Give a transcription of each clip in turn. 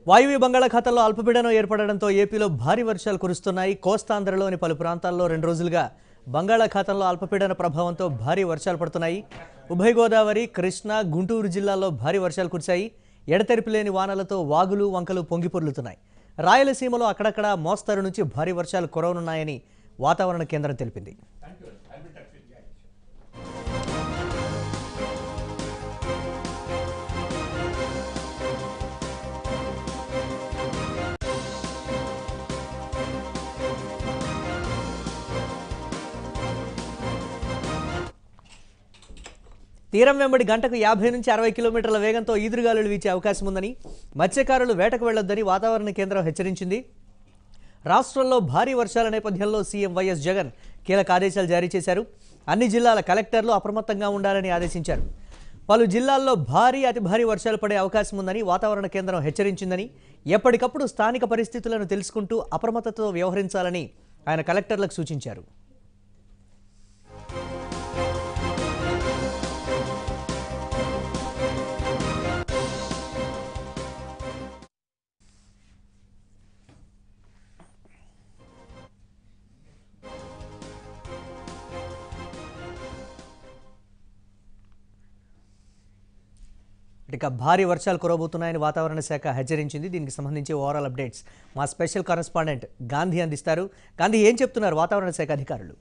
వాయువ్య బంగాళాఖాతంలో అల్పపీడనం ఏర్పడడంతో ఏపీలో భారీ వర్షాలు కురుస్తున్నాయి కోస్తాంధ్రలోని పలు ప్రాంతాల్లో రెండు రోజులుగా బంగాళాఖాతంలో అల్పపీడన ప్రభావంతో భారీ వర్షాలు పడుతున్నాయి ఉభయ గోదావరి కృష్ణా గుంటూరు జిల్లాల్లో భారీ వర్షాలు కురిశాయి ఎడతెరిపి లేని వానలతో వాగులు వంకలు పొంగి పొర్లుతున్నాయి రాయలసీమలో అక్కడక్కడ మోస్తరు నుంచి భారీ వర్షాలు కురవనున్నాయని వాతావరణ కేంద్రం తెలిపింది తీరం వెంబడి గంటకు యాభై నుంచి అరవై కిలోమీటర్ల వేగంతో ఈదురుగాలులు వీచే అవకాశం ఉందని మత్స్యకారులు వేటకు వెళ్లొద్దని వాతావరణ కేంద్రం హెచ్చరించింది రాష్ట్రంలో భారీ వర్షాల నేపథ్యంలో సీఎం వైఎస్ జగన్ కీలక ఆదేశాలు జారీ చేశారు అన్ని జిల్లాల కలెక్టర్లు అప్రమత్తంగా ఉండాలని ఆదేశించారు పలు జిల్లాల్లో భారీ అతి భారీ వర్షాలు పడే అవకాశం ఉందని వాతావరణ కేంద్రం హెచ్చరించిందని ఎప్పటికప్పుడు స్థానిక పరిస్థితులను తెలుసుకుంటూ అప్రమత్తతో వ్యవహరించాలని ఆయన కలెక్టర్లకు సూచించారు ఇక భారీ వర్షాలు కురవబోతున్నాయని వాతావరణ శాఖ హెచ్చరించింది దీనికి సంబంధించి ఓవరాల్ అప్డేట్స్ మా స్పెషల్ కరెస్పాండెంట్ గాంధీ అందిస్తారు గాంధీ ఏం చెప్తున్నారు వాతావరణ శాఖ అధికారులు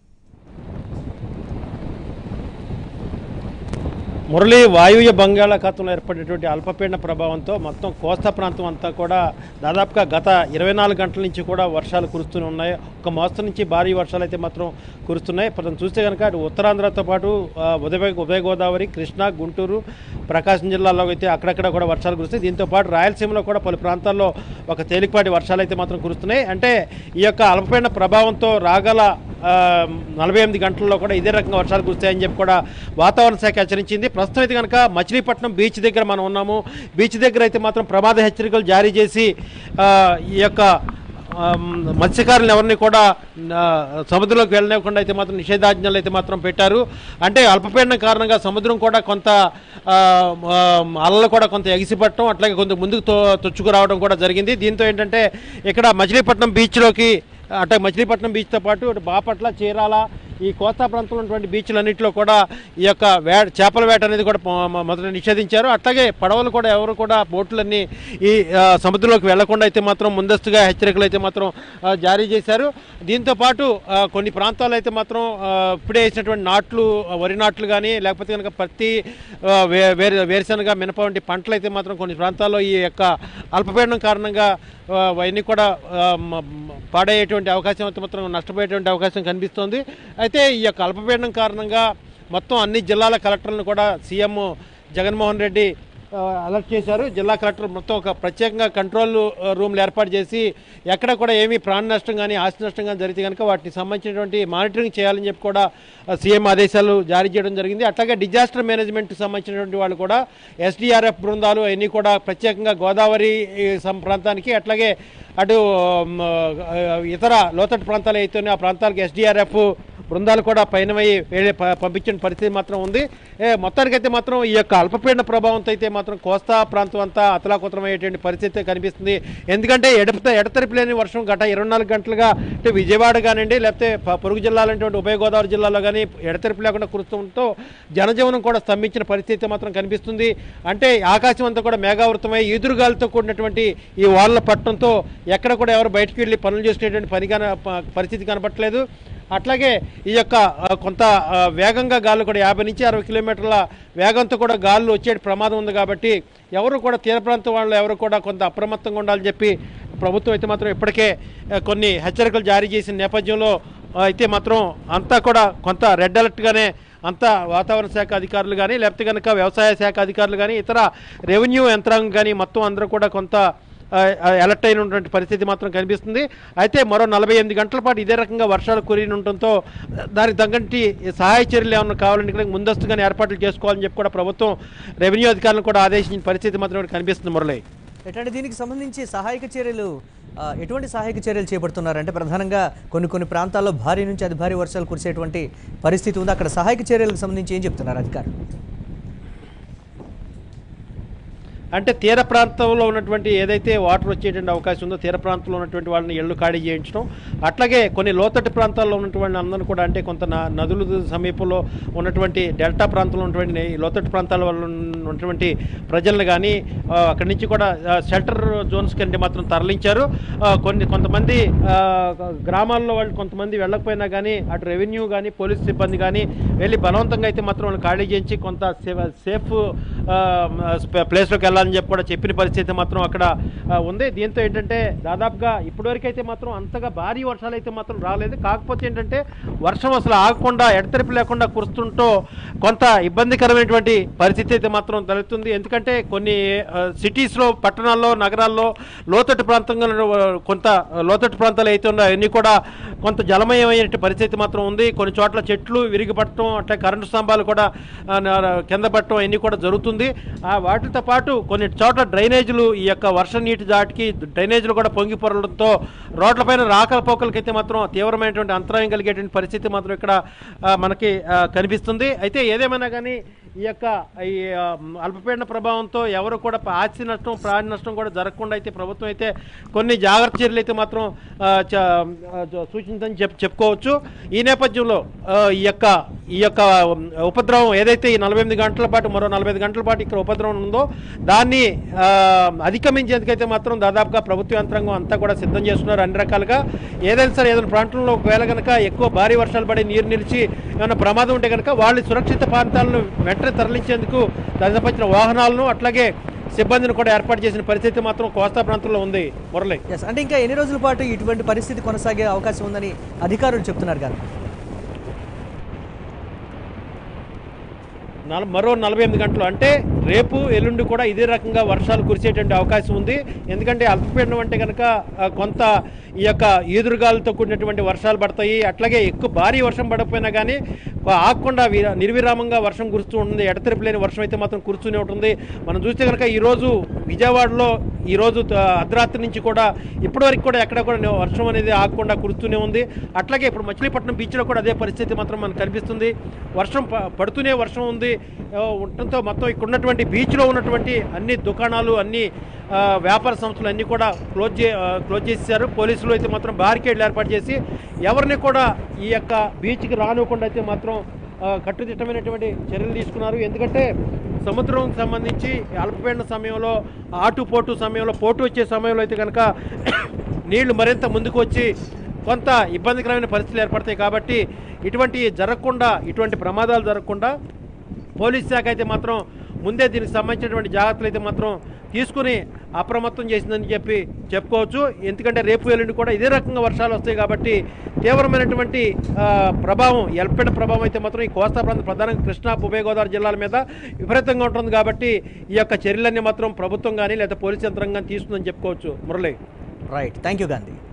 మురళి వాయువ్య బంగాళాఖాతంలో ఏర్పడినటువంటి అల్పపీడన ప్రభావంతో మొత్తం కోస్తా ప్రాంతం అంతా కూడా దాదాపుగా గత ఇరవై నాలుగు గంటల నుంచి కూడా వర్షాలు కురుస్తూనే ఉన్నాయి ఒక మోస్తరు నుంచి భారీ వర్షాలు అయితే మాత్రం కురుస్తున్నాయి మనం చూస్తే కనుక అటు ఉత్తరాంధ్రతో పాటు ఆ, ఉదయ ఉదయ గోదావరి కృష్ణా గుంటూరు ప్రకాశం జిల్లాలో అయితే అక్కడక్కడ కూడా వర్షాలు కురుస్తాయి దీంతో పాటు రాయలసీమలో కూడా పలు ప్రాంతాల్లో ఒక తేలికపాటి వర్షాలు అయితే మాత్రం కురుస్తున్నాయి అంటే ఈ యొక్క అల్పపీడన ప్రభావంతో రాగల ఆ, నలభై ఎనిమిది గంటల్లో కూడా ఇదే రకంగా వర్షాలు కురుస్తాయని చెప్పి కూడా వాతావరణ శాఖ హెచ్చరించింది ప్రస్తుతం అయితే కనుక మచిలీపట్నం బీచ్ దగ్గర మనం ఉన్నాము బీచ్ దగ్గర అయితే మాత్రం ప్రమాద హెచ్చరికలు జారీ చేసి ఆ, ఈ యొక్క ఆ, మత్స్యకారులను ఎవరిని కూడా ఆ, సముద్రంలోకి వెళ్ళనివ్వకుండా అయితే మాత్రం నిషేధాజ్ఞలు అయితే మాత్రం పెట్టారు అంటే అల్పపీడనం కారణంగా సముద్రం కూడా కొంత ఆ, ఆ, అలలు కూడా కొంత ఎగిసిపట్టడం అట్లాగే కొంత ముందుకు తో తొచ్చుకురావడం కూడా జరిగింది దీంతో ఏంటంటే ఇక్కడ మచిలీపట్నం బీచ్లోకి అటు మచిలీపట్నం బీచ్తో పాటు ఇటు బాపట్ల చీరాల ఈ కోస్తా ప్రాంతంలో ఉన్నటువంటి బీచ్లన్నింటిలో కూడా ఈ యొక్క వే చేపల వేట అనేది కూడా మొ- మొ- మొదట నిషేధించారు అట్లాగే పడవలు కూడా ఎవరు కూడా బోట్లన్నీ ఈ ఆ, సముద్రంలోకి వెళ్లకుండా అయితే మాత్రం ముందస్తుగా హెచ్చరికలు అయితే మాత్రం ఆ, జారీ చేశారు దీంతో పాటు ఆ, కొన్ని ప్రాంతాలు అయితే మాత్రం ఆ, ఇప్పుడే వేసినటువంటి నాట్లు ఆ, వరి నాట్లు కానీ లేకపోతే కనుక పత్తి ఆ, వే- వేరు వేరుశనగ మినప వంటి పంటలు అయితే మాత్రం కొన్ని ప్రాంతాల్లో ఈ యొక్క అల్పపీడనం కారణంగా ఆ, అవన్నీ కూడా ఆ, మ- మ- పాడయ్యేటువంటి అవకాశం అయితే మాత్రం నష్టపోయేటువంటి అవకాశం కనిపిస్తోంది అయితే ఈ యొక్క అల్పపీడనం కారణంగా మొత్తం అన్ని జిల్లాల కలెక్టర్లను కూడా సీఎం జగన్మోహన్ రెడ్డి ఆ, అలర్ట్ చేశారు జిల్లా కలెక్టర్ మొత్తం ఒక ప్రత్యేకంగా కంట్రోల్ ఆ, రూమ్లు ఏర్పాటు చేసి ఎక్కడ కూడా ఏమీ ప్రాణ నష్టం కానీ ఆస్తి నష్టం కానీ జరిగితే కనుక వాటికి సంబంధించినటువంటి మానిటరింగ్ చేయాలని చెప్పి కూడా ఆ, సీఎం ఆదేశాలు జారీ చేయడం జరిగింది అట్లాగే డిజాస్టర్ మేనేజ్మెంట్కి సంబంధించినటువంటి వాళ్ళు కూడా ఎస్డిఆర్ఎఫ్ బృందాలు అవన్నీ కూడా ప్రత్యేకంగా గోదావరి ఈ, సం- ప్రాంతానికి అట్లాగే అటు మ్, ఆ, ఇతర లోతట్టు ప్రాంతాలు అయితే ఆ ప్రాంతాలకు ఎస్డిఆర్ఎఫ్ బృందాలు కూడా పైనమై వేరే ప- పంపించిన పరిస్థితి మాత్రం ఉంది ఏ, మొత్తానికైతే మాత్రం ఈ యొక్క అల్పపీడన ప్రభావంతో అయితే మాత్రం కోస్తా ప్రాంతం అంతా అతలాకుతలమయ్యేటువంటి పరిస్థితి కనిపిస్తుంది ఎందుకంటే ఎడప ఎడతెరిపి లేని వర్షం గత ఇరవై నాలుగు గంటలుగా అంటే విజయవాడ కానివ్వండి లేకపోతే ప- పొరుగు జిల్లాలంటే ఉభయ గోదావరి జిల్లాలో కానీ ఎడతెరిపి లేకుండా కురుస్తుండటంతో జనజీవనం కూడా స్తంభించిన పరిస్థితి మాత్రం కనిపిస్తుంది అంటే ఆకాశం అంతా కూడా మేఘావృతమై ఈదురుగాలితో కూడినటువంటి ఈ వానల పట్టడంతో ఎక్కడ కూడా ఎవరు బయటకు వెళ్ళి పనులు చేసుకునేటువంటి పని కన ప- పరిస్థితి కనపట్లేదు అట్లాగే ఈ యొక్క ఆ, కొంత ఆ, వేగంగా గాలు కూడా యాభై నుంచి అరవై కిలోమీటర్ల వేగంతో కూడా గాలు వచ్చే ప్రమాదం ఉంది కాబట్టి ఎవరు కూడా తీర ప్రాంతం వాళ్ళు ఎవరు కూడా కొంత అప్రమత్తంగా ఉండాలని చెప్పి ప్రభుత్వం అయితే మాత్రం ఇప్పటికే ఆ, కొన్ని హెచ్చరికలు జారీ చేసిన నేపథ్యంలో ఆ, అయితే మాత్రం అంతా కూడా కొంత రెడ్ అలర్ట్గానే అంతా వాతావరణ శాఖ అధికారులు కానీ లేకపోతే కనుక వ్యవసాయ శాఖ అధికారులు కానీ ఇతర రెవెన్యూ యంత్రాంగం కానీ మొత్తం అందరూ కూడా కొంత ఆ, ఆ, అలర్ట్ అయినటువంటి పరిస్థితి మాత్రం కనిపిస్తుంది అయితే మరో నలభై ఎనిమిది గంటల పాటు ఇదే రకంగా వర్షాలు కురిని ఉండటంతో దానికి తగ్గంటి సహాయ చర్యలు ఏమైనా కావాలంటే కనుక ముందస్తుగానే ఏర్పాట్లు చేసుకోవాలని చెప్పి కూడా ప్రభుత్వం రెవెన్యూ అధికారులను కూడా ఆదేశించిన పరిస్థితి మాత్రం ఇక్కడ కనిపిస్తుంది మురళి ఎట్లాంటి దీనికి సంబంధించి సహాయక చర్యలు ఆ, ఎటువంటి సహాయక చర్యలు చేపడుతున్నారు అంటే ప్రధానంగా కొన్ని కొన్ని ప్రాంతాల్లో భారీ నుంచి అతి భారీ వర్షాలు కురిసేటువంటి పరిస్థితి ఉంది అక్కడ సహాయక చర్యలకు సంబంధించి ఏం చెప్తున్నారు అధికారులు అంటే తీర ప్రాంతంలో ఉన్నటువంటి ఏదైతే వాటర్ వచ్చేటువంటి అవకాశం ఉందో తీర ప్రాంతంలో ఉన్నటువంటి వాళ్ళని ఇళ్ళు ఖాళీ చేయించడం అట్లాగే కొన్ని లోతట్టు ప్రాంతాల్లో ఉన్నటువంటి అందరిని కూడా అంటే కొంత న- నదుల సమీపంలో ఉన్నటువంటి డెల్టా ప్రాంతంలో ఉన్నటువంటి ఈ లోతట్టు ప్రాంతాల వల్ల ఉన్నటువంటి ప్రజలను కానీ అక్కడి నుంచి కూడా షెల్టర్ జోన్స్ కంటే మాత్రం తరలించారు ఆ, కొన్ని కొంతమంది ఆ, గ్రామాల్లో వాళ్ళు కొంతమంది వెళ్ళకపోయినా కానీ అటు రెవెన్యూ కానీ పోలీస్ సిబ్బంది కానీ వెళ్ళి బలవంతంగా అయితే మాత్రం వాళ్ళు ఖాళీ చేయించి కొంత సేఫ్ సేఫ్ ప్లేస్లోకి వెళ్ళాలని చెప్పి కూడా చెప్పిన పరిస్థితి మాత్రం అక్కడ ఆ, ఉంది దీంతో ఏంటంటే దాదాపుగా ఇప్పటివరకు అయితే మాత్రం అంతగా భారీ వర్షాలు అయితే మాత్రం రాలేదు కాకపోతే ఏంటంటే వర్షం అసలు ఆగకుండా ఎడతెరిపి లేకుండా కురుస్తుంటో కొంత ఇబ్బందికరమైనటువంటి పరిస్థితి అయితే మాత్రం తలెత్తుంది ఎందుకంటే కొన్ని సిటీస్లో పట్టణాల్లో నగరాల్లో లోతట్టు ప్రాంతంగా ఉన్న- కొంత లోతట్టు ప్రాంతాలు అయితే ఉన్నాయో అన్నీ కూడా కొంత జలమయమైన పరిస్థితి మాత్రం ఉంది కొన్ని చోట్ల చెట్లు విరిగిపడటం అట్లా కరెంటు స్తంభాలు కూడా ఆ, న- కింద పడటం అన్నీ కూడా జరుగుతుంది ఆ వాటితో పాటు కొన్ని చోట్ల డ్రైనేజీలు ఈ యొక్క వర్ష నీటి దాటికి డ్రైనేజీలు కూడా పొంగి పొరలడంతో రోడ్లపైన రాకల పోకలకైతే మాత్రం తీవ్రమైనటువంటి అంతరాయం కలిగేటువంటి పరిస్థితి మాత్రం ఇక్కడ ఆ, మనకి ఆ, కనిపిస్తుంది అయితే ఏదేమైనా కానీ ఈ యొక్క ఈ ఆ, అల్పపీడన ప్రభావంతో ఎవరు కూడా ఆస్తి నష్టం ప్రాణ నష్టం కూడా జరగకుండా అయితే ప్రభుత్వం అయితే కొన్ని జాగ్రత్త చర్యలు అయితే మాత్రం ఆ, చ- ఆ, చ- సూచిందని చెప్ చెప్పుకోవచ్చు ఈ నేపథ్యంలో ఆ, ఈ యొక్క ఈ యొక్క ఉపద్రవం ఏదైతే ఈ నలభై ఎనిమిది గంటల పాటు మరో నలభై ఐదు గంటల పాటు ఇక్కడ ఉపద్రవం ఉందో దాన్ని ఆ, అధిగమించేందుకైతే మాత్రం దాదాపుగా ప్రభుత్వ యంత్రాంగం అంతా కూడా సిద్ధం చేస్తున్నారు అన్ని రకాలుగా ఏదైనా సరే ఏదైనా ప్రాంతంలో ఒకవేళ కనుక ఎక్కువ భారీ వర్షాలు పడి నీరు నిలిచి ఏమైనా ప్రమాదం ఉంటే కనుక వాళ్ళు సురక్షిత ప్రాంతాలను వెంటనే తరలించేందుకు దానికి సంబంధించిన వాహనాలను అట్లాగే సిబ్బందిని కూడా ఏర్పాటు చేసిన పరిస్థితి మాత్రం కోస్తా ప్రాంతంలో ఉంది మురళి ఎస్ అంటే ఇంకా ఎన్ని రోజుల పాటు ఇటువంటి పరిస్థితి కొనసాగే అవకాశం ఉందని అధికారులు చెప్తున్నారు కానీ నల మరో నలభై ఎనిమిది గంటలు అంటే రేపు ఎల్లుండి కూడా ఇదే రకంగా వర్షాలు కురిసేటువంటి అవకాశం ఉంది ఎందుకంటే అల్పపీడనం అంటే కనుక ఆ, కొంత ఈ యొక్క ఈదురుగాలతో కూడినటువంటి వర్షాలు పడతాయి అట్లాగే ఎక్కువ భారీ వర్షం పడకపోయినా కానీ ఆగకుండా వీర- నిర్విరామంగా వర్షం కురుస్తూ ఉంటుంది ఎడతెరిపి లేని వర్షం అయితే మాత్రం కురుస్తూనే ఉంటుంది మనం చూస్తే కనుక ఈరోజు విజయవాడలో ఈరోజు త- అర్ధరాత్రి నుంచి కూడా ఇప్పటివరకు కూడా ఎక్కడ కూడా నే- వర్షం అనేది ఆగకుండా కురుస్తూనే ఉంది అట్లాగే ఇప్పుడు మచిలీపట్నం బీచ్లో కూడా అదే పరిస్థితి మాత్రం మనకు కనిపిస్తుంది వర్షం ప- పడుతూనే వర్షం ఉంది ఆ, ఉండటంతో మొత్తం ఇక్కడ ఉన్నటువంటి బీచ్లో ఉన్నటువంటి అన్ని దుకాణాలు అన్ని ఆ, వ్యాపార సంస్థలు అన్నీ కూడా క్లోజ్ చే ఆ, క్లోజ్ చేశారు పోలీసులు అయితే మాత్రం బారికేడ్లు ఏర్పాటు చేసి ఎవరిని కూడా ఈ యొక్క బీచ్కి రానివ్వకుండా అయితే మాత్రం ఆ, కట్టుదిట్టమైనటువంటి చర్యలు తీసుకున్నారు ఎందుకంటే సముద్రం సంబంధించి అల్పపీడన సమయంలో ఆటుపోటు సమయంలో పోటు వచ్చే సమయంలో అయితే కనుక నీళ్లు మరింత ముందుకు వచ్చి కొంత ఇబ్బందికరమైన పరిస్థితులు ఏర్పడతాయి కాబట్టి ఇటువంటి జరగకుండా ఇటువంటి ప్రమాదాలు జరగకుండా పోలీస్ శాఖ అయితే మాత్రం ముందే దీనికి సంబంధించినటువంటి జాగ్రత్తలు అయితే మాత్రం తీసుకుని అప్రమత్తం చేసిందని చెప్పి చెప్పుకోవచ్చు ఎందుకంటే రేపు ఎల్లుండి కూడా ఇదే రకంగా వర్షాలు వస్తాయి కాబట్టి తీవ్రమైనటువంటి ఆ, ప్రభావం ఎల్పెడ ప్రభావం అయితే మాత్రం ఈ కోస్తా ప్రాంతం ప్రధానంగా కృష్ణా ఉభయ గోదావరి జిల్లాల మీద విపరీతంగా ఉంటుంది కాబట్టి ఈ యొక్క చర్యలన్నీ మాత్రం ప్రభుత్వం కానీ లేదా పోలీస్ యంత్రాంగం కానీ తీసుకుందని చెప్పుకోవచ్చు Murali right thank you Gandhi